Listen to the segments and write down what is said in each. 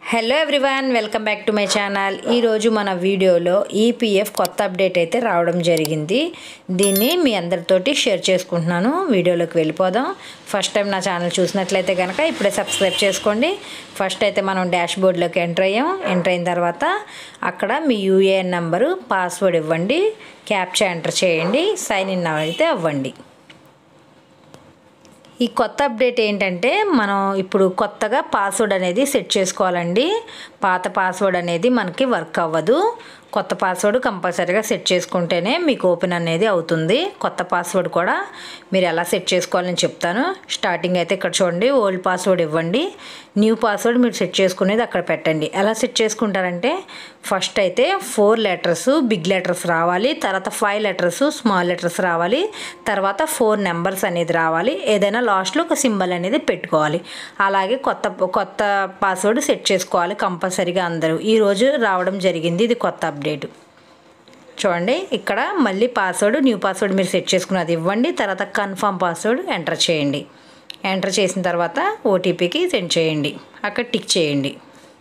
hello everyone welcome back to my channel ఈరోజు మన వీడియోలో ఈపీఎఫ్ కొత్త అప్డేట్ అయితే రావడం జరిగింది దీన్ని మీ అందరితోటి షేర్ చేసుకుంటున్నాను వీడియోలోకి వెళ్ళిపోదాం ఫస్ట్ టైం నా ఛానల్ చూసినట్లయితే కనుక ఇప్పుడే సబ్స్క్రైబ్ చేసుకోండి ఫస్ట్ అయితే మనం డాష్ బోర్డ్లోకి ఎంటర్ అయ్యాం ఎంటర్ అయిన తర్వాత అక్కడ మీ యూఏఎన్ నెంబరు పాస్వర్డ్ ఇవ్వండి క్యాప్చా ఎంటర్ చేయండి సైన్ ఇన్ అయితే అవ్వండి ఈ కొత్త అప్డేట్ ఏంటంటే మనం ఇప్పుడు కొత్తగా పాస్వర్డ్ అనేది సెట్ చేసుకోవాలండి పాత పాస్వర్డ్ అనేది మనకి వర్క్ అవ్వదు కొత్త పాస్వర్డ్ కంపల్సరీగా సెట్ చేసుకుంటేనే మీకు ఓపెన్ అనేది అవుతుంది కొత్త పాస్వర్డ్ కూడా మీరు ఎలా సెట్ చేసుకోవాలని చెప్తాను స్టార్టింగ్ అయితే ఇక్కడ చూడండి ఓల్డ్ పాస్వర్డ్ ఇవ్వండి న్యూ పాస్వర్డ్ మీరు సెట్ చేసుకునేది అక్కడ పెట్టండి ఎలా సెట్ చేసుకుంటారంటే ఫస్ట్ అయితే ఫోర్ లెటర్స్ బిగ్ లెటర్స్ రావాలి తర్వాత ఫైవ్ లెటర్స్ స్మాల్ లెటర్స్ రావాలి తర్వాత ఫోర్ నెంబర్స్ అనేది రావాలి ఏదైనా లాస్ట్లో ఒక సింబల్ అనేది పెట్టుకోవాలి అలాగే కొత్త కొత్త పాస్వర్డ్ సెట్ చేసుకోవాలి కంపల్సరీగా అందరూ ఈరోజు రావడం జరిగింది ఇది కొత్త అప్డేట్ చూడండి ఇక్కడ మళ్ళీ పాస్వర్డ్ న్యూ పాస్వర్డ్ మీరు సెట్ చేసుకున్నది ఇవ్వండి తర్వాత కన్ఫర్మ్ పాస్వర్డ్ ఎంటర్ చేయండి ఎంటర్ చేసిన తర్వాత ఓటీపీకి సెండ్ చేయండి అక్కడ టిక్ చేయండి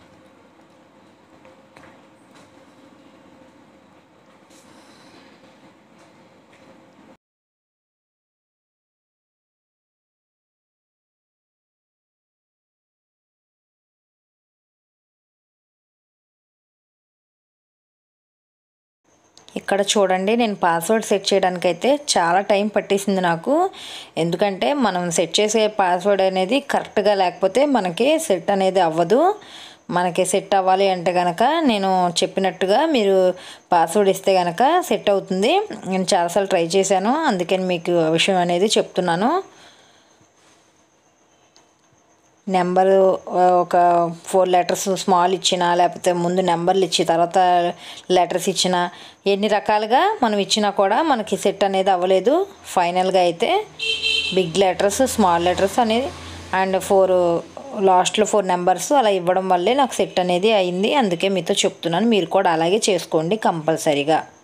ఇక్కడ చూడండి నేను పాస్వర్డ్ సెట్ చేయడానికి అయితే చాలా టైం పట్టేసింది నాకు ఎందుకంటే మనం సెట్ చేసే పాస్వర్డ్ అనేది కరెక్ట్గా లేకపోతే మనకి సెట్ అనేది అవ్వదు మనకి సెట్ అవ్వాలి అంటే కనుక నేను చెప్పినట్టుగా మీరు పాస్వర్డ్ ఇస్తే కనుక సెట్ అవుతుంది నేను చాలాసార్లు ట్రై చేశాను అందుకని మీకు విషయం అనేది చెప్తున్నాను నెంబరు ఒక ఫోర్ లెటర్స్ స్మాల్ ఇచ్చిన లేకపోతే ముందు నెంబర్లు ఇచ్చి తర్వాత లెటర్స్ ఇచ్చిన ఎన్ని రకాలుగా మనం ఇచ్చినా కూడా మనకి సెట్ అనేది అవ్వలేదు ఫైనల్గా అయితే బిగ్ లెటర్స్ స్మాల్ లెటర్స్ అనేది అండ్ ఫోర్ లాస్ట్లో ఫోర్ నెంబర్స్ అలా ఇవ్వడం వల్లే నాకు సెట్ అనేది అయింది అందుకే మీతో చెప్తున్నాను మీరు కూడా అలాగే చేసుకోండి కంపల్సరీగా